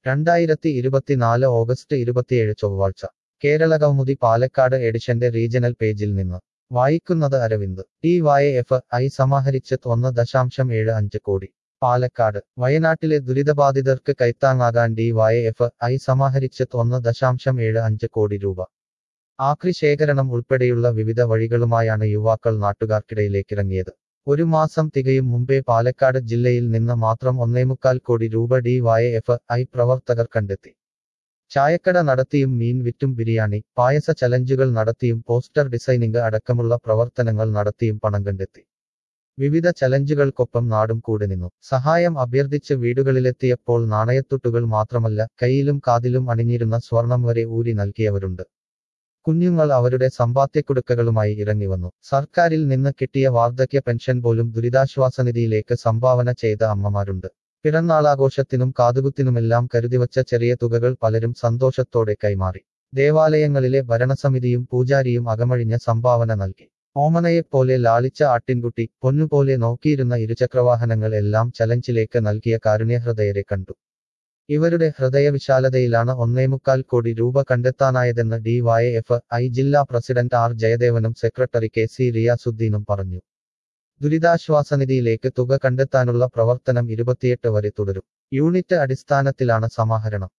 രണ്ടായിരത്തി ഇരുപത്തിനാല് ഓഗസ്റ്റ് ഇരുപത്തിയേഴ് ചൊവ്വാഴ്ച കേരളകൗമുദി പാലക്കാട് എഡിഷന്റെ റീജണൽ പേജിൽ നിന്ന് വായിക്കുന്നത് Aravind T Y F I സമാഹരിച്ച് ഒന്ന് ദശാംശം ഏഴ് അഞ്ച് കോടി പാലക്കാട് വയനാട്ടിലെ ദുരിതബാധിതർക്ക് കൈത്താങ്ങാകാൻ ഡി വൈ എഫ് ഐ സമാഹരിച്ച് ഒന്ന് ദശാംശം ഏഴ് അഞ്ച് കോടി രൂപ ആക്രി ശേഖരണം ഉൾപ്പെടെയുള്ള വിവിധ വഴികളുമായാണ് യുവാക്കൾ നാട്ടുകാർക്കിടയിലേക്കിറങ്ങിയത് ഒരു മാസം തികയും മുമ്പേ പാലക്കാട് ജില്ലയിൽ നിന്ന് മാത്രം ഒന്നേമുക്കാൽ കോടി രൂപ ഡി വൈ എഫ് ഐ പ്രവർത്തകർ കണ്ടെത്തി ചായക്കട നടത്തിയും മീൻ വിറ്റും ബിരിയാണി പായസ ചലഞ്ചുകൾ നടത്തിയും പോസ്റ്റർ ഡിസൈനിംഗ് അടക്കമുള്ള പ്രവർത്തനങ്ങൾ നടത്തിയും പണം കണ്ടെത്തി വിവിധ ചലഞ്ചുകൾക്കൊപ്പം നാടും കൂടെ നിന്നു സഹായം അഭ്യർത്ഥിച്ച് വീടുകളിലെത്തിയപ്പോൾ നാണയത്തുട്ടുകൾ മാത്രമല്ല കയ്യിലും കാതിലും അണിഞ്ഞിരുന്ന സ്വർണം വരെ ഊരി നൽകിയവരുണ്ട് കുഞ്ഞുങ്ങൾ അവരുടെ സമ്പാദ്യക്കുടുക്കകളുമായി ഇറങ്ങിവന്നു സർക്കാരിൽ നിന്ന് കിട്ടിയ വാർദ്ധക്യ പെൻഷൻ പോലും ദുരിതാശ്വാസനിധിയിലേക്ക് സംഭാവന ചെയ്ത അമ്മമാരുണ്ട് പിറന്നാളാഘോഷത്തിനും കാതുകുത്തിനുമെല്ലാം കരുതിവച്ച ചെറിയ തുകകൾ പലരും സന്തോഷത്തോടെ കൈമാറി ദേവാലയങ്ങളിലെ ഭരണസമിതിയും പൂജാരിയും അകമഴിഞ്ഞ സംഭാവന നൽകി ഓമനയെപ്പോലെ ലാളിച്ച ആട്ടിൻകുട്ടി പൊന്നുപോലെ നോക്കിയിരുന്ന ഇരുചക്രവാഹനങ്ങൾ എല്ലാം ചലഞ്ചിലേക്ക് നൽകിയ കാരുണ്യഹൃദയരെ കണ്ടു ഇവരുടെ ഹൃദയവിശാലതയിലാണ് ഒന്നേമുക്കാൽ കോടി രൂപ കണ്ടെത്താനായതെന്ന് ഡി വൈ എഫ് ഐ ജില്ലാ പ്രസിഡന്റ് ആർ ജയദേവനും സെക്രട്ടറി കെ സി റിയാസുദ്ദീനും പറഞ്ഞു ദുരിതാശ്വാസനിധിയിലേക്ക് തുക കണ്ടെത്താനുള്ള പ്രവർത്തനം ഇരുപത്തിയെട്ട് വരെ തുടരും യൂണിറ്റ് അടിസ്ഥാനത്തിലാണ് സമാഹരണം